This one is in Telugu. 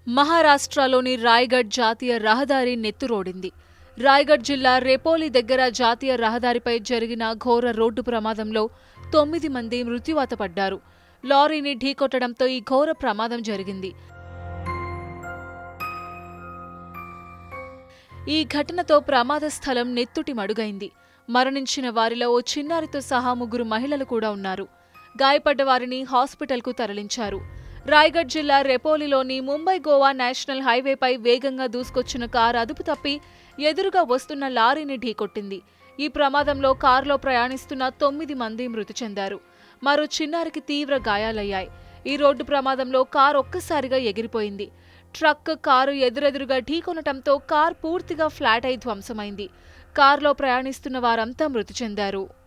మహారాష్ట్రలోని రాయ్గఢ్ జాతీయ రహదారి నెత్తురోడింది రాయ్గఢ్ జిల్లా రెపోలి దగ్గర జాతీయ రహదారిపై జరిగిన ఘోర రోడ్డు ప్రమాదంలో తొమ్మిది మంది మృత్యువాత పడ్డారు లారీని ఢీకొట్టడంతో ఈ ఘోర ప్రమాదం జరిగింది ఈ ఘటనతో ప్రమాద స్థలం నెత్తుటి మడుగైంది మరణించిన వారిలో ఓ చిన్నారితో సహా ముగ్గురు మహిళలు కూడా ఉన్నారు గాయపడ్డ వారిని హాస్పిటల్కు తరలించారు రాయ్గఢ్ జిల్లా రెపోలిలోని ముంబై గోవా నేషనల్ హైవేపై వేగంగా దూసుకొచ్చిన కారు అదుపు తప్పి ఎదురుగా వస్తున్న లారీని ఢీకొట్టింది ఈ ప్రమాదంలో కారులో ప్రయాణిస్తున్న తొమ్మిది మంది మృతి చెందారు మరో చిన్నారికి తీవ్ర గాయాలయ్యాయి ఈ రోడ్డు ప్రమాదంలో కారు ఒక్కసారిగా ఎగిరిపోయింది ట్రక్ కారు ఎదురెదురుగా ఢీకొనటంతో కార్ పూర్తిగా ఫ్లాట్ అయి ధ్వంసమైంది కారులో ప్రయాణిస్తున్న వారంతా మృతి చెందారు